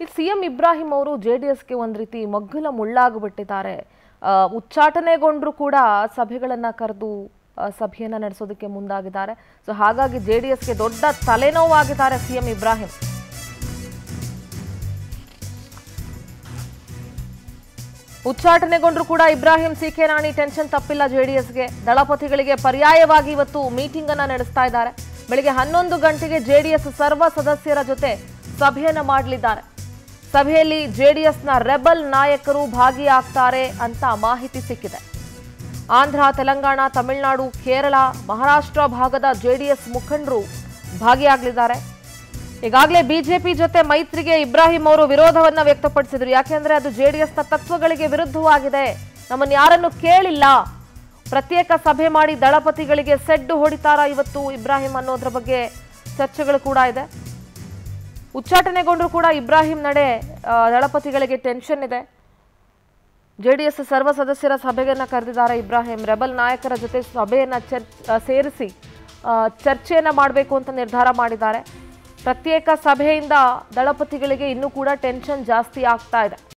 ಈ C M Ibrahim ಅವರು J D ಎಸ್ಗೆ ಒಂದು ರೀತಿ ಮಗ್ಗಲ ಮುಳ್ಳಾಗ್ಬಿಟ್ಟಿದ್ದಾರೆ ಆ, ಉಚ್ಚಾಟನೆಗೊಂಡ್ರು ಕೂಡ ಸಭೆಗಳನ್ನ ಕರೆದು ಆ, ಸಭೆಯನ್ನ ನಡೆಸೋದಕ್ಕೆ ಮುಂದಾಗಿದ್ದಾರೆ ಸೊ ಹಾಗಾಗಿ ಜೆ ಡಿ ಎಸ್ಗೆ ದೊಡ್ಡ ತಲೆನೋವಾಗಿದ್ದಾರೆ ಸಿ ಎಂ ಇಬ್ರಾಹಿಂ ಉಚ್ಚಾಟನೆಗೊಂಡ್ರು ಕೂಡ ಇಬ್ರಾಹಿಂ ಸಿ ಕೆ ರಾಣಿ ಟೆನ್ಷನ್ ತಪ್ಪಿಲ್ಲ ಜೆಡಿಎಸ್ಗೆ ದಳಪತಿಗಳಿಗೆ ಪರ್ಯಾಯವಾಗಿ ಇವತ್ತು ಮೀಟಿಂಗ್ ಅನ್ನ ನಡೆಸ್ತಾ ಇದ್ದಾರೆ ಬೆಳಿಗ್ಗೆ ಹನ್ನೊಂದು ಗಂಟೆಗೆ ಜೆಡಿಎಸ್ ಸರ್ವ ಸದಸ್ಯರ ಜೊತೆ ಸಭೆಯನ್ನ ಮಾಡಲಿದ್ದಾರೆ ಸಭೆಯಲ್ಲಿ ಜೆಡಿಎಸ್ನ ರೆಬಲ್ ನಾಯಕರು ಭಾಗಿಯಾಗ್ತಾರೆ ಅಂತ ಮಾಹಿತಿ ಸಿಕ್ಕಿದೆ ಆಂಧ್ರ ತೆಲಂಗಾಣ ತಮಿಳುನಾಡು ಕೇರಳ ಮಹಾರಾಷ್ಟ್ರ ಭಾಗದ ಜೆಡಿಎಸ್ ಮುಖಂಡರು ಭಾಗಿಯಾಗಲಿದ್ದಾರೆ ಈಗಾಗಲೇ ಬಿಜೆಪಿ ಜೊತೆ ಮೈತ್ರಿಗೆ ಇಬ್ರಾಹಿಂ ಅವರು ವಿರೋಧವನ್ನ ವ್ಯಕ್ತಪಡಿಸಿದ್ರು ಯಾಕೆಂದ್ರೆ ಅದು ಜೆಡಿಎಸ್ನ ತತ್ವಗಳಿಗೆ ವಿರುದ್ಧವಾಗಿದೆ ನಮ್ಮನ್ನು ಯಾರನ್ನು ಕೇಳಿಲ್ಲ ಪ್ರತ್ಯೇಕ ಸಭೆ ಮಾಡಿ ದಳಪತಿಗಳಿಗೆ ಸೆಡ್ಡು ಹೊಡಿತಾರ ಇವತ್ತು ಇಬ್ರಾಹಿಂ ಅನ್ನೋದ್ರ ಬಗ್ಗೆ ಚರ್ಚೆಗಳು ಕೂಡ ಇದೆ ಉಚ್ಚಾಟನೆಗೊಂಡ್ರು ಕೂಡ ಇಬ್ರಾಹಿಂ ನಡೆ ಆ, ದಳಪತಿಗಳಿಗೆ ಟೆನ್ಷನ್ ಇದೆ ಜೆಡಿಎಸ್ ಸರ್ವ ಸದಸ್ಯರ ಸಭೆಯನ್ನ ಕರೆದಿದ್ದಾರೆ ಇಬ್ರಾಹಿಂ ರೆಬಲ್ ನಾಯಕರ ಜೊತೆ ಸಭೆಯನ್ನ ಚರ್ ಆ, ಸೇರಿಸಿ ಆ, ಚರ್ಚೆಯನ್ನ ಮಾಡಬೇಕು ಅಂತ ನಿರ್ಧಾರ ಮಾಡಿದ್ದಾರೆ ಪ್ರತ್ಯೇಕ ಸಭೆಯಿಂದ ದಳಪತಿಗಳಿಗೆ ಇನ್ನೂ ಕೂಡ ಟೆನ್ಷನ್ ಜಾಸ್ತಿ ಆಗ್ತಾ ಇದೆ